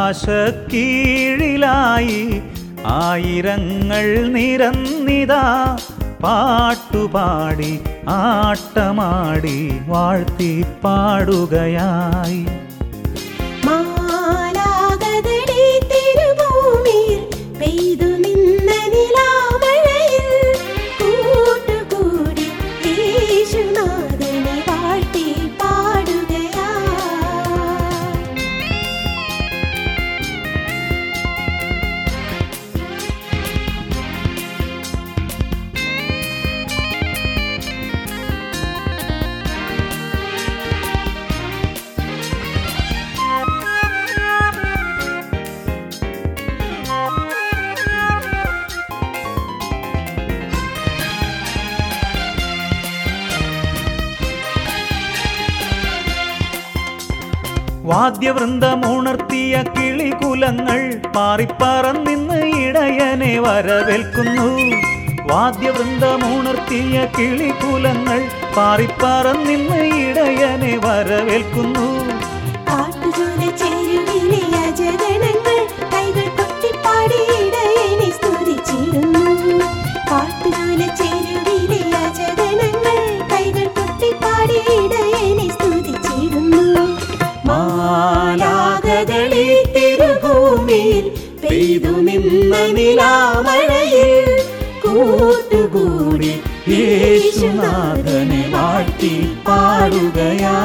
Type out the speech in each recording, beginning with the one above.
ആകാശക്കീഴിലായി ആയിരങ്ങൾ നിരന്നിതാ പാട്ടുപാടി ആട്ടമാടി വാഴ്ത്തി പാടുകയായി മാലാകകളെ തിരുഭൂമിയിൽ പെയ്തു നിന്ന നിലാമഴയിൽ കൂട്ടുകൂടി യേശുനാഥനെ വാഴ്ത്തി പാടുകയാ വാദ്യവൃന്ദമുണർത്തിയ കിളികുലങ്ങൾ പാറിപ്പറന്നിന്ന് ഇടയനെ വരവേൽക്കുന്നു വാദ്യവൃന്ദമുണർത്തിയ കിളികുലങ്ങൾ പാറിപ്പറന്നിന്ന് ഇടയനെ വരവേൽക്കുന്നു കാട്ടുചോല ചേരുവിലെ അജഗണങ്ങൾ കൈകൾ കൊട്ടിപ്പാടി ഇടയനെ സ്തുതിച്ചിടുന്നു കാട്ടുചോല ചേരുവിലെ അജഗണങ്ങൾ കൈകൾ കൊട്ടിപ്പാടി ഇടയനെ സ്തുതിച്ചിടുന്നു മാലാഖകളെ തിരുഭൂമിയിൽ പെയ്തു നിന്ന നിലാമഴയിൽ കൂട്ടുകൂടി യേശുനാഥനെ വാഴ്ത്തി പാടുകയാ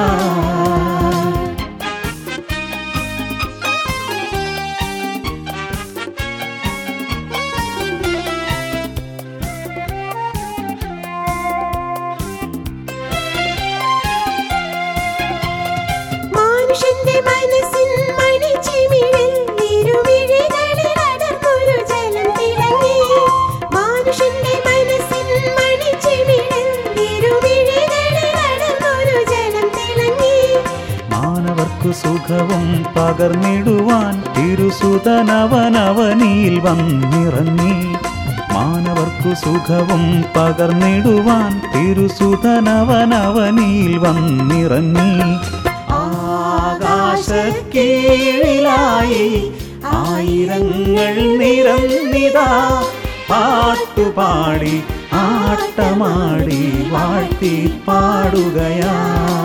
മനുഷ്യന്റെ മനസ്സിൻ മണിച്ചിമിഴിൽ ഇരുമിഴികളിൽ അടർന്നൊരു ജലം തിളങ്ങി മനുഷ്യന്റെ മനസ്സിൻ മണിച്ചിമിഴിൽ ഇരുമിഴികളിൽ അടർന്നൊരു ജലം തിളങ്ങി മാനവർക്കു സുഖവും പകർന്നിടുവാൻ തിരുസുതനവനവനിയിൽ വന്നിറങ്ങി മാനവർക്കു സുഖവും പകർന്നിടുവാൻ തിരുസുതനവനവനിയിൽ വന്നിറങ്ങി ആകാശക്കീഴിലായി ആയിരങ്ങൾ നിരന്നിതാ പാട്ടുപാടി ആട്ടമാടി വാഴ്ത്തി പാടുകയായി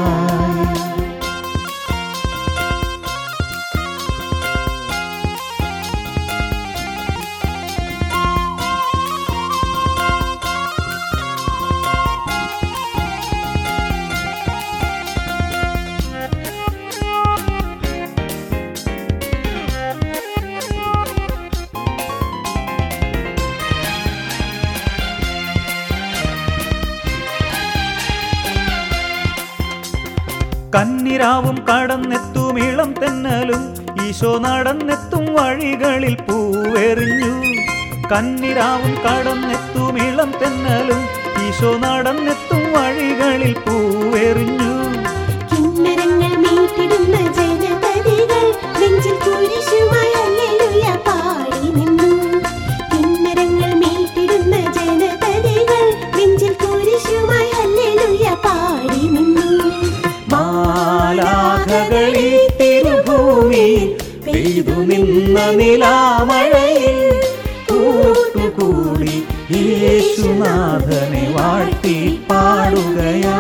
കന്നിരാവും കടന്നെത്തും ഇളം തെന്നലും ഈശോ നടന്നെത്തും വഴികളിൽ പൂവെറിഞ്ഞു കന്നിരാവും കടന്നെത്തും ഇളം തെന്നലും ഈശോ നടന്നെത്തും വഴികളിൽ പൂവെറിഞ്ഞു കിന്നരങ്ങൾ മീട്ടിടുന്ന ജനപതികൾ നെഞ്ചിൽ കുരിശുമായി ഹല്ലേലൂയ പാടി നിന്നു കിന്നരങ്ങൾ മീട്ടിടുന്ന ജനപതികൾ നെഞ്ചിൽ കുരിശുമായി ഹല്ലേലൂയ പാടി നിന്നു മാലാഖകളി തിരുഭൂമിയിൽ പെയ്തു നിന്ന നിലാമഴയിൽ കൂട്ടുകൂടി യേശുനാഥനെ വാഴ്ത്തി പാടുകയായി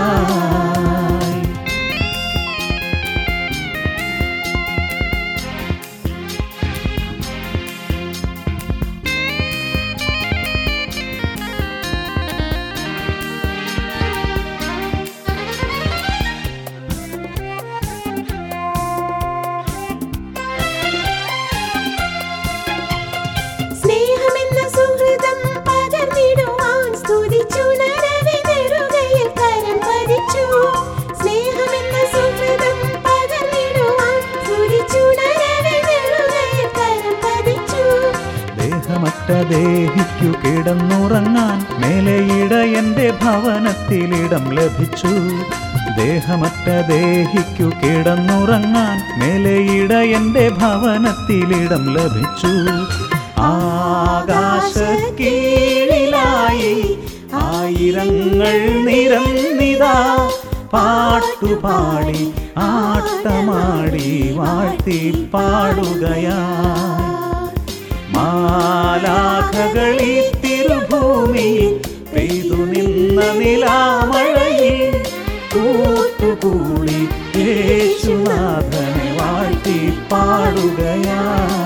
സ്നേഹമെന്ന സുഹൃതം പകർന്നിടുവാൻ സ്തുതിച്ചുണരവെ നെറുകയിൽ കരം പതിച്ചു സ്നേഹമെന്ന സുഹൃതം പകർന്നിടുവാൻ സ്തുതിച്ചുണരവെ നെറുകയിൽ കരം പതിച്ചു ദേഹമറ്റ ദേഹിക്കു കിടന്നുറങ്ങാൻ മേലെയിട എന്റെ ഭവനത്തിലിടം ലഭിച്ചു ദേഹമറ്റ ദേഹിക്കു കിടന്നുറങ്ങാൻ മേലെയിട എന്റെ ഭവനത്തിലിടം ലഭിച്ചു ആകാശക്കീഴിലായി ആയിരങ്ങൾ നിരന്നിതാ പാട്ട് പാട്ടുപാടി ആട്ടമാടി വാഴ്ത്തി പാടുകയായി മാലാഖകളി തിരുഭൂമിയിൽ പെയ്തു നിന്ന നിലാമഴയിൽ കൂട്ടുകൂടി യേശുനാഥനെ വാഴ്ത്തി പാടുകയായി